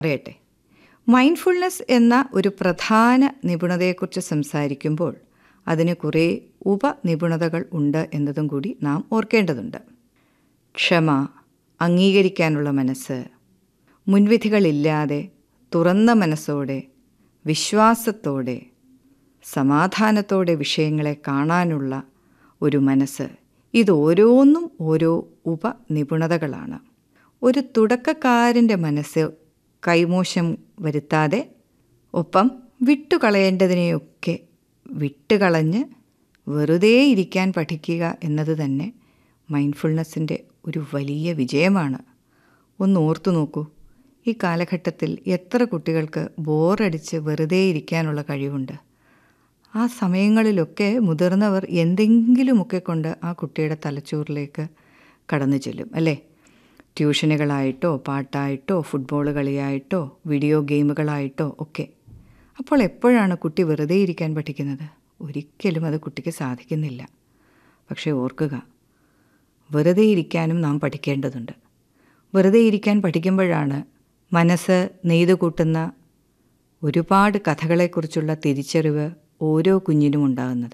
അറിയട്ടെ മൈൻഡ്ഫുൾനെസ് എന്ന ഒരു പ്രധാന നിപുണതയെക്കുറിച്ച് സംസാരിക്കുമ്പോൾ അതിന് കുറേ ഉപനിപുണതകൾ ഉണ്ട് എന്നതും കൂടി നാം ഓർക്കേണ്ടതുണ്ട് ക്ഷമ അംഗീകരിക്കാനുള്ള മനസ്സ് മുൻവിധികളില്ലാതെ തുറന്ന മനസ്സോടെ വിശ്വാസത്തോടെ സമാധാനത്തോടെ വിഷയങ്ങളെ കാണാനുള്ള ഒരു മനസ്സ് ഇത് ഓരോന്നും ഓരോ ഉപനിപുണതകളാണ് ഒരു തുടക്കക്കാരൻ്റെ മനസ്സ് കൈമോശം വരുത്താതെ ഒപ്പം വിട്ടുകളയേണ്ടതിനെയൊക്കെ വിട്ടുകളഞ്ഞ് വെറുതെ ഇരിക്കാൻ പഠിക്കുക എന്നത് തന്നെ മൈൻഡ്ഫുൾനെസ്സിൻ്റെ ഒരു വലിയ വിജയമാണ് ഒന്ന് ഓർത്തു നോക്കൂ ഈ കാലഘട്ടത്തിൽ എത്ര കുട്ടികൾക്ക് ബോറടിച്ച് വെറുതെ ഇരിക്കാനുള്ള കഴിവുണ്ട് ആ സമയങ്ങളിലൊക്കെ മുതിർന്നവർ എന്തെങ്കിലുമൊക്കെ കൊണ്ട് ആ കുട്ടിയുടെ തലച്ചോറിലേക്ക് കടന്നു ചെല്ലും അല്ലേ ട്യൂഷനുകളായിട്ടോ പാട്ടായിട്ടോ ഫുട്ബോൾ കളിയായിട്ടോ വീഡിയോ ഗെയിമുകളായിട്ടോ ഒക്കെ അപ്പോൾ എപ്പോഴാണ് കുട്ടി വെറുതെ ഇരിക്കാൻ പഠിക്കുന്നത് ഒരിക്കലും അത് കുട്ടിക്ക് സാധിക്കുന്നില്ല പക്ഷേ ഓർക്കുക വെറുതെ ഇരിക്കാനും നാം പഠിക്കേണ്ടതുണ്ട് വെറുതെ ഇരിക്കാൻ പഠിക്കുമ്പോഴാണ് മനസ്സ് നെയ്തു കൂട്ടുന്ന ഒരുപാട് കഥകളെക്കുറിച്ചുള്ള തിരിച്ചറിവ് ഓരോ കുഞ്ഞിനും ഉണ്ടാകുന്നത്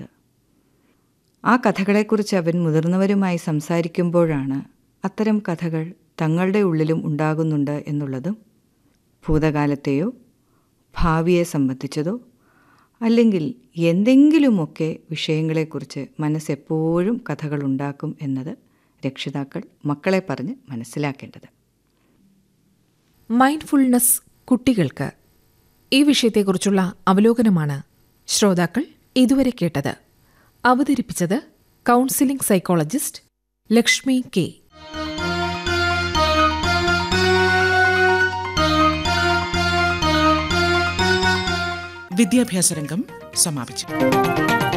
ആ കഥകളെക്കുറിച്ച് അവൻ മുതിർന്നവരുമായി സംസാരിക്കുമ്പോഴാണ് അത്തരം കഥകൾ തങ്ങളുടെ ഉള്ളിലും ഉണ്ടാകുന്നുണ്ട് എന്നുള്ളതും ഭൂതകാലത്തെയോ ഭാവിയെ സംബന്ധിച്ചതോ അല്ലെങ്കിൽ എന്തെങ്കിലുമൊക്കെ വിഷയങ്ങളെക്കുറിച്ച് മനസ്സെപ്പോഴും കഥകളുണ്ടാക്കും എന്നത് രക്ഷിതാക്കൾ മക്കളെ പറഞ്ഞ് മനസ്സിലാക്കേണ്ടത് മൈൻഡ്ഫുൾനെസ് കുട്ടികൾക്ക് ഈ വിഷയത്തെക്കുറിച്ചുള്ള അവലോകനമാണ് ശ്രോതാക്കൾ ഇതുവരെ കേട്ടത് അവതരിപ്പിച്ചത് കൗൺസിലിംഗ് സൈക്കോളജിസ്റ്റ് ലക്ഷ്മി കെ വിദ്യാഭ്യാസ രംഗം സമാപിച്ചു